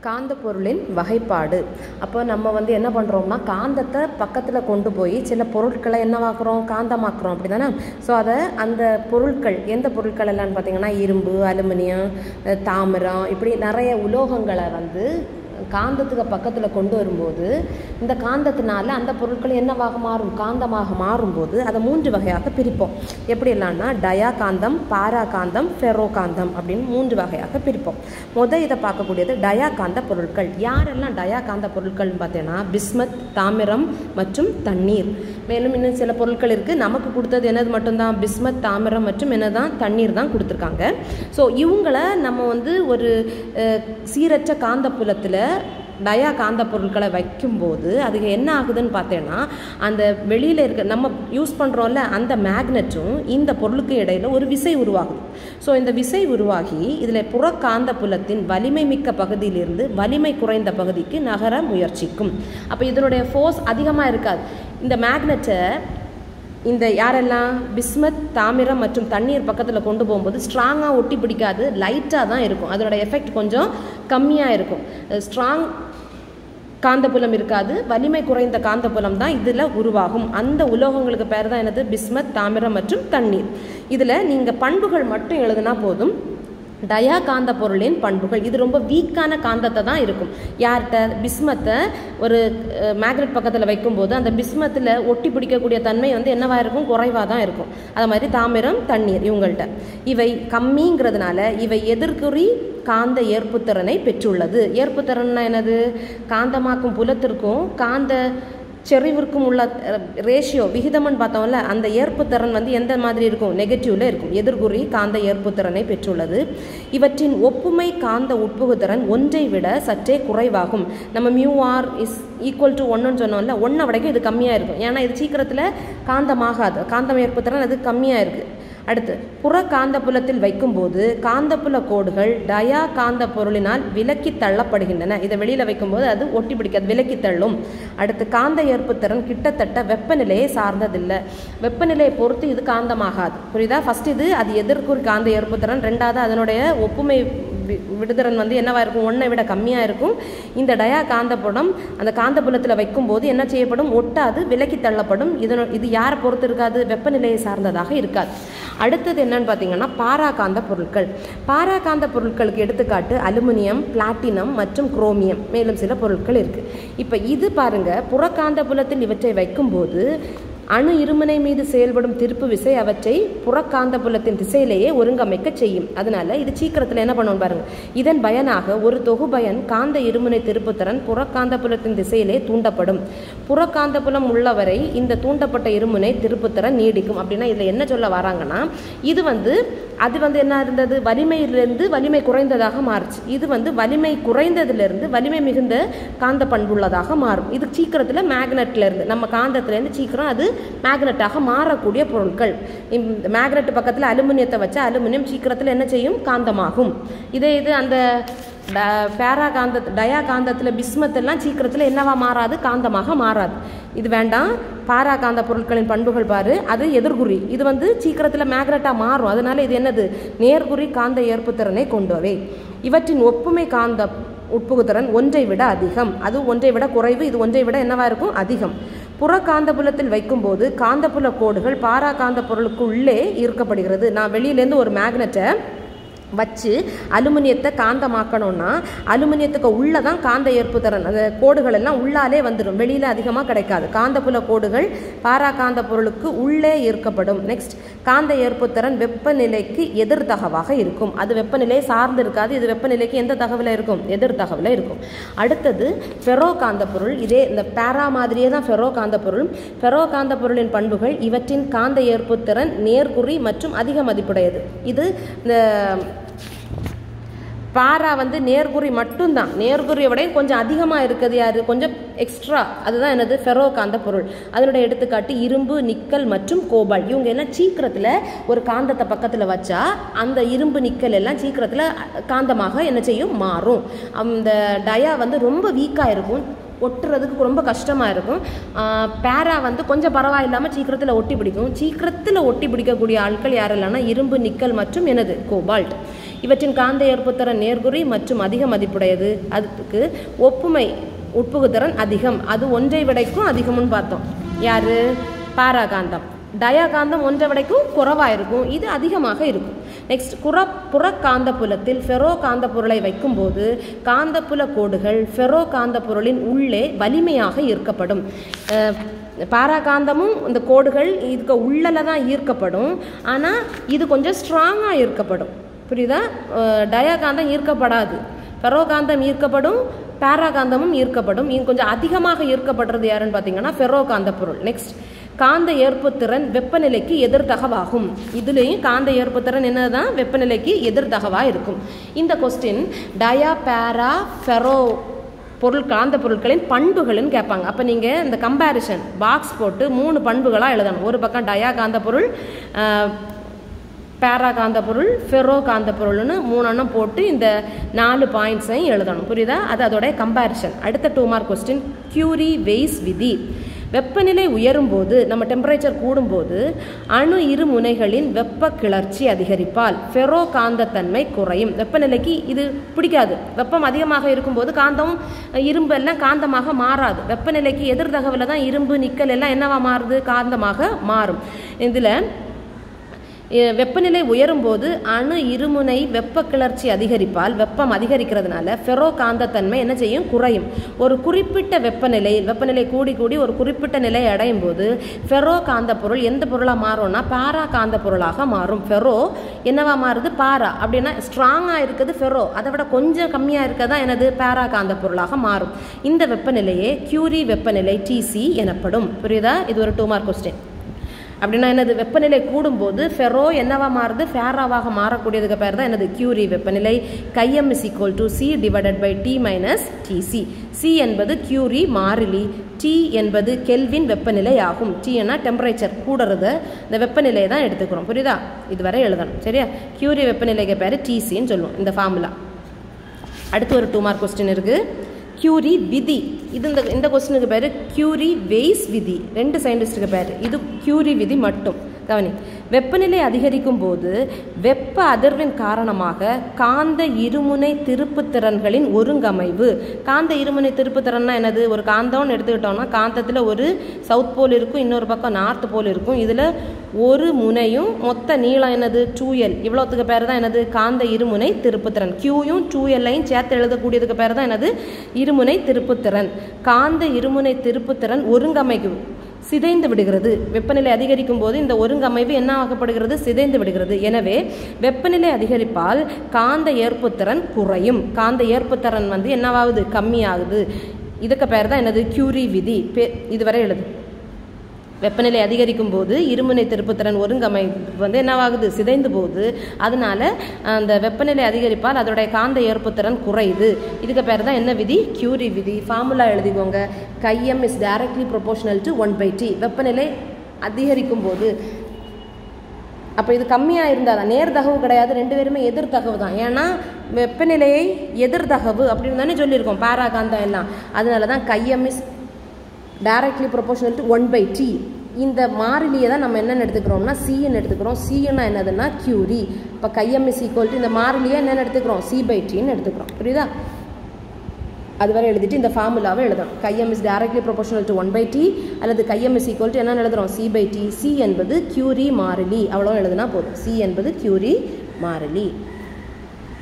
காந்த பொருளின் வகைப்பாடு அப்போ நம்ம வந்து என்ன பண்ணுறோம்னா காந்தத்தை பக்கத்தில் கொண்டு போய் சில பொருட்களை என்னவாக்குறோம் காந்தமாக்குறோம் அப்படி தானே ஸோ அதை அந்த பொருட்கள் எந்த பொருட்கள் எல்லாம்னு பார்த்தீங்கன்னா இரும்பு அலுமினியம் அஹ் தாமிரம் இப்படி நிறைய உலோகங்களை வந்து காந்தத்துக்கு பக்கத்தில் கொண்டு வரும்போது இந்த காந்தத்தினால அந்த பொருட்கள் என்னவாக மாறும் காந்தமாக மாறும்போது அதை மூன்று வகையாக பிரிப்போம் எப்படி எல்லாம்னா டயா காந்தம் பாரா காந்தம் ஃபெரோ காந்தம் அப்படின்னு மூன்று வகையாக பிரிப்போம் முத இதை பார்க்கக்கூடியது டயா காந்த பொருட்கள் யாரெல்லாம் டயா காந்த பொருட்கள்னு பார்த்தீங்கன்னா பிஸ்மத் தாமிரம் மற்றும் தண்ணீர் மேலும் இன்னும் சில பொருட்கள் இருக்குது நமக்கு கொடுத்தது என்னது மட்டும்தான் பிஸ்மத் தாமிரம் மற்றும் என்னதான் தண்ணீர் தான் கொடுத்துருக்காங்க ஸோ இவங்களை நம்ம வந்து ஒரு அஹ், சீரற்ற காந்த புலத்தில் டயா காந்த பொருட்களை வைக்கும்போது அதுக்கு என்ன ஆகுதுன்னு பார்த்தேன்னா அந்த வெளியில் இருக்க நம்ம யூஸ் பண்ணுறோம்ல அந்த மேக்னெட்டும் இந்த பொருளுக்கு இடையில ஒரு விசை உருவாகுது ஸோ இந்த விசை உருவாகி இதில் புற காந்த புலத்தின் வலிமை மிக்க பகுதியிலிருந்து வலிமை குறைந்த பகுதிக்கு நகர முயற்சிக்கும் அப்போ இதனுடைய ஃபோர்ஸ் அதிகமாக இருக்காது இந்த மேக்னெட்டை இந்த யாரெல்லாம் பிஸ்மத் தாமிரம் மற்றும் தண்ணீர் பக்கத்தில் கொண்டு போகும்போது ஸ்ட்ராங்காக ஒட்டி பிடிக்காது லைட்டாக தான் இருக்கும் அதனோட எஃபெக்ட் கொஞ்சம் கம்மியாக இருக்கும் ஸ்ட்ராங் காந்தப்புலம் இருக்காது வலிமை குறைந்த காந்தப்புலம் தான் இதில் உருவாகும் அந்த உலோகங்களுக்கு பேர் தான் என்னது பிஸ்மத் தாமிரம் மற்றும் தண்ணீர் இதில் நீங்கள் பண்புகள் மட்டும் எழுதுனா போதும் டயா காந்த பொருளின் பண்புகள் இது ரொம்ப வீக்கான காந்தத்தை தான் இருக்கும் யார்கிட்ட பிஸ்மத்தை ஒரு மேக்னெட் பக்கத்தில் வைக்கும்போது அந்த பிஸ்மத்தில் ஒட்டி பிடிக்கக்கூடிய தன்மை வந்து என்னவாக இருக்கும் குறைவாக தான் இருக்கும் அது மாதிரி தாமிரம் தண்ணீர் இவங்கள்ட்ட இவை கம்மிங்கிறதுனால இவை எதிர்குறி காந்த ஏற்புத்திறனை பெற்றுள்ளது ஏற்புத்திறன்னா என்னது காந்தமாக்கும் புலத்திற்கும் காந்த செறிவிற்கும் உள்ள ரேஷியோ விகிதம்னு பார்த்தோம்ல அந்த ஏற்புத்திறன் வந்து எந்த மாதிரி இருக்கும் நெகட்டிவ்ல இருக்கும் எதிர்குறி காந்த ஏற்புத்திறனை பெற்றுள்ளது இவற்றின் ஒப்புமை காந்த உட்புகுதிறன் ஒன்றை விட சற்றே குறைவாகும் நம்ம mu R is equal to ஒன்றுன்னு சொன்னோம்ல ஒன்றை வரைக்கும் இது கம்மியாக இருக்கும் ஏன்னா இது சீக்கிரத்தில் காந்தமாகாது காந்தம் ஏற்புத்திறன் அது கம்மியாக இருக்குது அடுத்து புற காந்தப்புலத்தில் வைக்கும்போது காந்தப்புல கோடுகள் டயா காந்த பொருளினால் விலக்கி தள்ளப்படுகின்றன இதை வெளியில் வைக்கும்போது அது ஒட்டி பிடிக்காது விலக்கி தள்ளும் அடுத்து காந்த ஏற்புத்திறன் கிட்டத்தட்ட வெப்பநிலையை சார்ந்ததில்லை வெப்பநிலையை பொறுத்து இது காந்தமாகாது புரியுதா ஃபர்ஸ்ட் இது அது எதிர்கூறி காந்த ஏற்புத்திறன் ரெண்டாவது அதனுடைய ஒப்புமை வி- விடுதிறன் வந்து என்னவா இருக்கும் ஒன்றை விட கம்மியாக இருக்கும் இந்த டயா காந்தப்புலம் அந்த காந்தப்புலத்தில் வைக்கும்போது என்ன செய்யப்படும் ஒட்டாது விலக்கி தள்ளப்படும் இதனு இது யாரை பொறுத்து இருக்காது வெப்பநிலையை சார்ந்ததாக இருக்காது அடுத்தது என்னன்னு பார்த்தீங்கன்னா பாராகாந்த பொருட்கள் பாராகாந்த பொருட்களுக்கு எடுத்துக்காட்டு அலுமினியம் பிளாட்டினம் மற்றும் குரோமியம் மேலும் சில பொருட்கள் இருக்குது இப்போ இது பாருங்க புறக்காந்த புலத்தில் இவற்றை வைக்கும்போது அணு இருமுனை மீது செயல்படும் திருப்பு விசை அவற்றை புறக்காந்த புலத்தின் திசையிலேயே ஒருங்கமைக்க செய்யும் அதனால இது சீக்கிரத்தில் என்ன பண்ணுவோம் பாருங்க இதன் பயனாக ஒரு தொகுபயன் காந்த இருமுனை திருப்புத்திறன் புறக்காந்த புலத்தின் திசையிலே தூண்டப்படும் புறக்காந்த புலம் உள்ளவரை இந்த தூண்டப்பட்ட இருமுனை திருப்புத்திறன் நீடிக்கும் அப்படின்னா இதில் என்ன சொல்ல வராங்கன்னா இது வந்து அது வந்து என்ன இருந்தது வலிமையிலிருந்து வலிமை குறைந்ததாக மாறுச்சு இது வந்து வலிமை குறைந்ததிலிருந்து வலிமை மிகுந்த காந்த பண்புள்ளதாக மாறும் இது சீக்கிரத்தில் மேக்னெட்ல இருந்து நம்ம காந்தத்திலேருந்து சீக்கிரம் அது மேக்னெட்டாக மாறக்கூடிய பொருட்கள் இந்த மேக்னெட் பக்கத்தில் அலுமினியத்தை வச்சா அலுமினியம் சீக்கிரத்தில் என்ன செய்யும் காந்தமாகும் இதே இது அந்த பேரா காந்த டயா காந்தத்தில் பிஸ்மத்தெல்லாம் சீக்கிரத்தில் என்னவா மாறாது காந்தமாக மாறாது இது வேண்டாம் பாரா காந்த பொருட்களின் பண்புகள் பாரு அது எதிர்குறி இது வந்து சீக்கிரத்தில் மேக்னெட்டாக மாறும் அதனால இது என்னது நேர்குறி காந்த ஏற்புத்திறனை கொண்டவை இவற்றின் ஒப்புமை காந்த உட்புகுத்திறன் ஒன்றை விட அதிகம் அது ஒன்றை விட குறைவு இது ஒன்றை விட என்னவா இருக்கும் அதிகம் புற காந்தபுலத்தில் வைக்கும்போது காந்தப்புல கோடுகள் பாரா காந்த பொருளுக்கு உள்ளே ஈர்க்கப்படுகிறது நான் வெளியிலேருந்து ஒரு மேக்னெட்டை வச்சு அலுமினியத்தை காந்தமாக்கணும்னா அலுமினியத்துக்கு உள்ளே தான் காந்த ஏற்புத்திறன் அந்த கோடுகள் எல்லாம் உள்ளாலே வந்துடும் வெளியில் அதிகமாக கிடைக்காது காந்தப்புல கோடுகள் பாரா காந்த பொருளுக்கு உள்ளே ஈர்க்கப்படும் நெக்ஸ்ட் காந்த ஏற்புத்திறன் வெப்பநிலைக்கு எதிர் தகவாக இருக்கும் அது வெப்பநிலையை சார்ந்து இருக்காது இது வெப்பநிலைக்கு எந்த தகவலில் இருக்கும் எதிர் தகவலில் இருக்கும் அடுத்தது ஃபெரோ காந்த பொருள் இதே இந்த பேரா மாதிரியே தான் ஃபெரோ காந்த பொருள் ஃபெரோ காந்த பொருளின் பண்புகள் இவற்றின் காந்த ஏற்புத்திறன் நேர்குறி மற்றும் அதிக மதிப்புடையது இது இந்த பாரா வந்து நேர்குறி மட்டும்தான் நேர்குறியை விட கொஞ்சம் அதிகமாக இருக்குது யார் கொஞ்சம் எக்ஸ்ட்ரா அதுதான் என்னது ஃபெரோ காந்த பொருள் அதனுடைய எடுத்துக்காட்டு இரும்பு நிக்கல் மற்றும் கோபால் இவங்க எல்லாம் சீக்கிரத்தில் ஒரு காந்தத்தை பக்கத்தில் வச்சா அந்த இரும்பு நிக்கல் எல்லாம் சீக்கிரத்தில் காந்தமாக என்ன செய்யும் மாறும் அந்த டயா வந்து ரொம்ப வீக்காக இருக்கும் ஒட்டுறதுக்கு ரொம்ப கஷ்டமாக இருக்கும் ஆஹ் பேரா வந்து கொஞ்சம் பரவாயில்லாமல் சீக்கிரத்தில் ஒட்டி பிடிக்கும் சீக்கிரத்தில் ஒட்டி பிடிக்கக்கூடிய ஆட்கள் யாரெல்லாம்னா இரும்பு நிக்கல் மற்றும் எனது கோபால்ட் இவற்றின் காந்த ஏற்புத்திறன் நேர்குறி மற்றும் அதிக மதிப்புடையது அதுக்கு ஒப்புமை உட்புகுத்திறன் அதிகம் அது ஒன்றை விடைக்கும் அதிகம்னு பார்த்தோம் யாரு பாராகாந்தம் டயாகாந்தம் ஒன்றை விடைக்கும் குறைவாக இருக்கும் இது அதிகமாக இருக்கும் நெக்ஸ்ட் புற புறக்காந்த புலத்தில் ஃபெரோ காந்த பொருளை வைக்கும்போது காந்தப்புல கோடுகள் ஃபெரோ காந்த பொருளின் உள்ளே வலிமையாக ஈர்க்கப்படும் அஹ், பாராகாந்தமும் இந்த கோடுகள் இதுக்கு உள்ளல தான் ஈர்க்கப்படும் ஆனால் இது கொஞ்சம் ஸ்ட்ராங்காக ஈர்க்கப்படும் புரியுதா அஹ், டயாகாந்தம் ஈர்க்கப்படாது ஃபெரோகாந்தம் ஈர்க்கப்படும் பாராகாந்தமும் ஈர்க்கப்படும் இது கொஞ்சம் அதிகமாக ஈர்க்கப்படுறது யாருன்னு பார்த்தீங்கன்னா ஃபெரோகாந்த பொருள் நெக்ஸ்ட் காந்த ஏற்புத்திறன் வெப்பநிலைக்கு எதிர்தகவாகும் இதுலேயும் காந்த ஏற்புத்திறன் என்னதான் வெப்பநிலைக்கு எதிர்தகவாக இருக்கும் இந்த கொஸ்டின் டயா பேரா ஃபெரோ பொருள் காந்த பொருட்களின் பண்புகள்னு கேட்பாங்க அப்போ நீங்கள் இந்த கம்பேரிசன் பாக்ஸ் போட்டு மூணு பண்புகளாக எழுதணும் ஒரு பக்கம் டயா காந்த பொருள் ஆஹ், பேரா காந்த பொருள் ஃபெரோ காந்த பொருள்னு மூணெண்ணம் போட்டு இந்த நாலு பாயிண்ட்ஸையும் எழுதணும் புரியுதா அது அதோட கம்பேரிசன் அடுத்த two mark question Curie Weiss விதி வெப்பநிலை உயரும் போது நம்ம டெம்பரேச்சர் கூடும்போது அணு இரு முனைகளின் வெப்ப கிளர்ச்சி அதிகரிப்பால் ஃபெரோ காந்தத்தன்மை குறையும் வெப்பநிலைக்கு இது பிடிக்காது வெப்பம் அதிகமாக இருக்கும்போது காந்தம் இரும்பு எல்லாம் காந்தமாக மாறாது வெப்பநிலைக்கு எதிர் தகவல தான் இரும்பு நிக்கல் எல்லாம் என்னவா மாறுது காந்தமாக மாறும் இதில் எ- வெப்பநிலை உயரும் போது அணு இருமுனை வெப்ப கிளர்ச்சி அதிகரிப்பால் வெப்பம் அதிகரிக்கிறதுனால ஃபெரோ காந்தத்தன்மை என்ன செய்யும் குறையும் ஒரு குறிப்பிட்ட வெப்பநிலையில் வெப்பநிலை கூடி கூடி ஒரு குறிப்பிட்ட நிலை அடையும் போது ஃபெரோ காந்த பொருள் எந்த பொருளாக மாறும்னா பாரா காந்த பொருளாக மாறும் ஃபெரோ என்னவா மாறுது பாரா அப்படின்னா ஸ்ட்ராங்காக இருக்குது ஃபெரோ அதை விட கொஞ்சம் கம்மியாக இருக்கதா எனது பாரா காந்த பொருளாக மாறும் இந்த வெப்பநிலையே கியூரி வெப்பநிலை டிசி எனப்படும் புரியுதா இது ஒரு டூ மார்க் கொஸ்டின் அப்படின்னா என்னது வெப்பநிலை கூடும்போது ஃபெரோ என்னவா மாறுது ஃபேராவாக மாறக்கூடியதுக்கு பேர் தான் என்னது கியூரி வெப்பநிலை chi m is equal to C divided by T minus TC C என்பது கியூரி மாறிலி டி என்பது கெல்வின் வெப்பநிலை ஆகும் டி என்ன டெம்பரேச்சர் கூடுறத இந்த வெப்பநிலையை தான் எடுத்துக்கிறோம் புரியுதா இதுவரை எழுதணும் சரியா கியூரி வெப்பநிலைக்கு பேர் டிசின்னு சொல்லுவோம் இந்த ஃபார்முலா அடுத்து ஒரு டூ மார்க் கொஸ்டின் இருக்கு கியூரி விதி இது இந்த இந்த கொஸ்டினுக்கு பேர் கியூரி வெய்ஸ் விதி ரெண்டு சயின்டிஸ்டுக்கு பேர் இது கியூரி விதி மட்டும் கவனி வெப்பநிலை அதிகரிக்கும் போது வெப்ப அதிர்வின் காரணமாக காந்த இருமுனை திருப்புத்திறன்களின் ஒருங்கமைவு காந்த இருமுனை திருப்புத்திறன்னா என்னது ஒரு காந்தம்னு எடுத்துக்கிட்டோம்னா காந்தத்தில் ஒரு சவுத் போல் இருக்கும் இன்னொரு பக்கம் நார்த் போல் இருக்கும் இதில் ஒரு முனையும் மொத்த நீளம் என்னது டூ எல் இவ்வளோத்துக்கு பேர் தான் என்னது காந்த இருமுனை திருப்புத்திறன் கியூயும் டூ எல்லையும் சேர்த்து எழுதக்கூடியதுக்கு பேர் தான் என்னது இருமுனை திருப்புத்திறன் காந்த இருமுனை திருப்புத்திறன் ஒருங்கமைவு சிதைந்து விடுகிறது வெப்பநிலை அதிகரிக்கும் போது இந்த ஒருங்கமைவு என்ன ஆகப்படுகிறது சிதைந்து விடுகிறது எனவே வெப்பநிலை அதிகரிப்பால் காந்த ஏற்புத்திறன் குறையும் காந்த ஏற்புத்திறன் வந்து என்னவாகுது கம்மியாகுது இதுக்கு பேர் தான் என்னது கியூரி விதி பே- இதுவரை எழுது வெப்பநிலை அதிகரிக்கும் போது இருமுனை திருப்புத்திறன் ஒருங்கமை வந்து என்னவாகுது சிதைந்து போகுது அதனால அந்த வெப்பநிலை அதிகரிப்பால் அதோடைய காந்த ஏற்புத்திறன் குறையுது இதுக்கு பேர் தான் என்ன விதி கியூரி விதி ஃபார்முலா எழுதிக்கோங்க chi m is directly proportional to one by T வெப்பநிலை அதிகரிக்கும் போது அப்போ இது கம்மியாக இருந்தால் தான் நேர்தகவு கிடையாது ரெண்டு பேருமே எதிர்தகவு தான் ஏன்னா வெப்பநிலையை எதிர்தகவு அப்படின்னு தானே சொல்லியிருக்கோம் பாராகாந்தம் எல்லாம் அதனால தான் chi m is directly proportional to one by T இந்த மாறிலியை தான் நம்ம என்னென்னு எடுத்துக்கிறோம்னா சின்னு எடுத்துக்கிறோம் சின்னா என்னதுன்னா கியூரி இப்போ கைஎம் இஸ் ஈக்குவல் டு இந்த மாறிலியை என்னென்னு எடுத்துக்கிறோம் சி பை டின்னு எடுத்துக்கிறோம் புரியுதா அது வரை எழுதிட்டு இந்த ஃபார்முலாவை எழுதணும் chi m is directly proportional to one by T அல்லது கைஎம் இஸ் ஈக்குவல் டு என்னென்னு எழுதுறோம் சி பை டி சி என்பது கியூரி மாறிலி அவ்வளோ எழுதுனா போதும் சி என்பது கியூரி மாறிலி